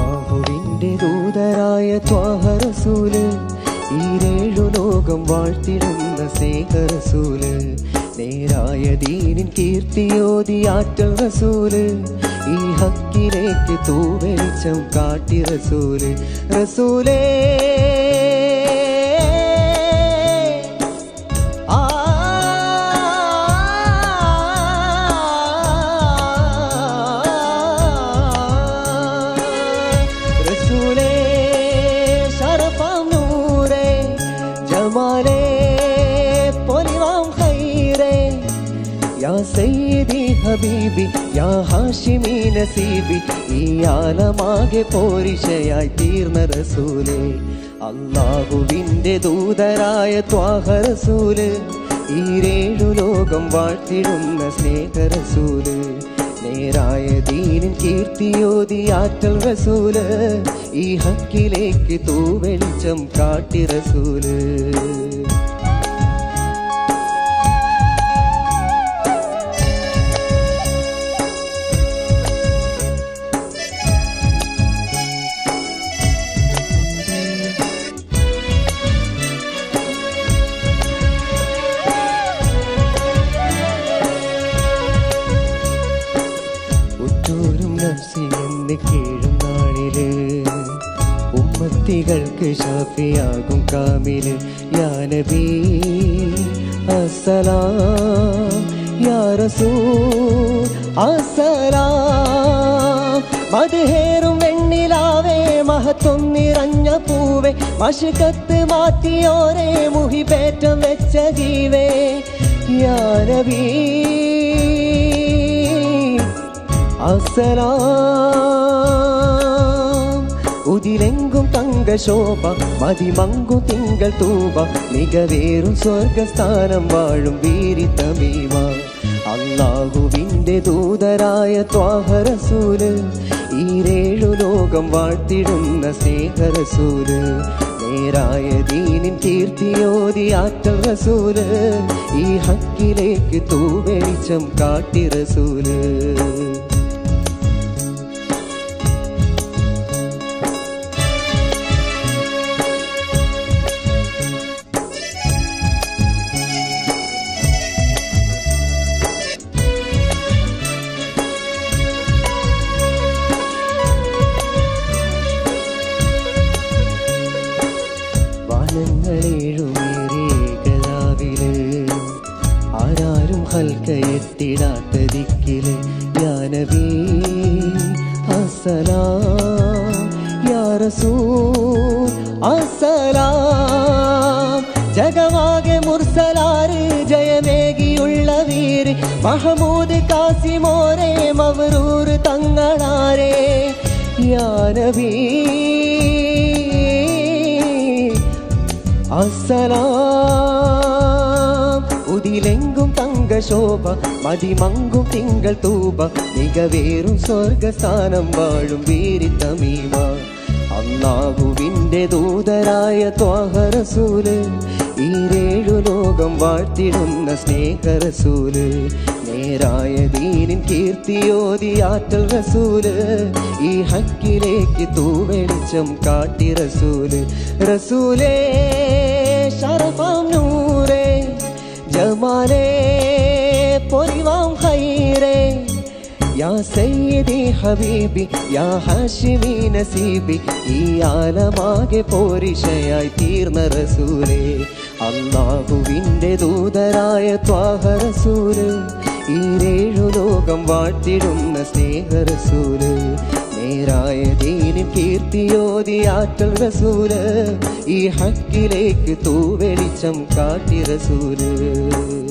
അള്ളാഹുവിന്റെ ദൂതരായ ത്വാഹറസൂല് ഈരേഴു ലോകം വാഴ്ത്തിടുന്ന സ്നേഹറസൂല് നേരായ ദീനിൻ കീർത്തിയോതി ആറ്റൽ റസൂല് ഈ ഹക്കിലേക്ക് തൂവെളിച്ചം കാട്ടി റസൂല് റസൂലേ ആ റസൂലേ ശരഫാം നൂറേ ജമാലേ പൊലിവാം ഖൈറേ യാ സയ്യിദി ഹബീബി യാ ഹാഷിമി നസീബി ഈ ആലമാകെ പോരിശയായി തീർന്ന റസൂലേ അള്ളാഹുവിന്റെ ദൂതരായ ത്വാഹ റസൂല് ഈരേഴു ലോകം വാഴ്ത്തിടുന്ന സ്നേഹ റസൂല് നേരായ ദീനിൻ കീർത്തിയോതി ആറ്റൽ റസൂല് ഈ ഹക്കിലേക്ക് തൂവെളിച്ചം കാട്ടി റസൂല് ഉറ്റൂരും നഫ്സിയെന്ന് കീഴും നാളില് ഉമ്മത്തികൾക്ക് ഷാഫിയാകും കാമില് യാ നബി അസ്സലാം യാ റസൂൽ അസ്സലാം മധുഹേറും വെണ്ണിലാവേ മഹത്വം നിറഞ്ഞ പൂവേ മഷുക്കത്ത് മാറ്റിയോരെ മുഹിപേറ്റം വെച്ച ജീവേ യാ നബീ അസലാം ഉതിലെങ്കും തങ്കശോഭ മതിമങ്കും തിങ്കൾ തൂപ മികവേറും സ്വർഗസ്ഥാനം വാഴും വീരി തമീമ അള്ളാഹുവിന്റെ ദൂതരായ ത്വാഹറസൂല് ഈരേഴു ലോകം വാഴ്ത്തിടുന്ന സ്നേഹറസൂല് നേരായ ദീനിൻ കീർത്തിയോതി ആറ്റൽ റസൂല് ഈ ഹക്കിലേക്ക് തൂവെളിച്ചം കാട്ടി റസൂല് വാനങ്ങളേഴുമേറിയേകലാവില് ആരാരും ഹൽക്ക എത്തിടാത്ത ദിക്കില് യാനവീ അസലാം യാ റസൂൽ അസലാം ജഗമാകെ മുർസലാറ് ജയമേകിയുള്ള വീര് മഹമൂദ് കാസിമോരെ മവറൂർ തങ്ങളാരേ യാനവീ അസലാം ഉതിലെങ്കും തങ്കശോഭ മതിമങ്കും തിങ്കൾ തൂപ മികവേറും സ്വർഗസ്ഥാനം വാഴും വീരി തമീമ അള്ളാഹുവിന്റെ ദൂതരായ ത്വാഹറസൂല് ഈരേഴു ലോകം വാഴ്ത്തിടുന്ന സ്നേഹറസൂല് നേരായ ദീനിൻ കീർത്തിയോതി ആറ്റൽ റസൂല് ഈ ഹക്കിലേക്ക് തൂവെളിച്ചം കാട്ടി റസൂല് റസൂലേ ശരഫാം നൂറേ ജമാലേ പൊലിവാം ഖൈറേ യാ സയ്യിദി ഹബീബി യാ ഹാഷിമി നസീബി ഈ ആലമാകെ പോരിശയായി തീർന്ന റസൂലേ അള്ളാഹുവിന്റെ ദൂതരായ ത്വാഹ റസൂല് ഈരേഴു ലോകം വാഴ്ത്തിടുന്ന സ്നേഹ റസൂല് നേരായ ദീനിൻ കീർത്തിയോതി ആറ്റൽ റസൂല് ഈ ഹക്കിലേക്ക് തൂവെളിച്ചം കാട്ടി റസൂല്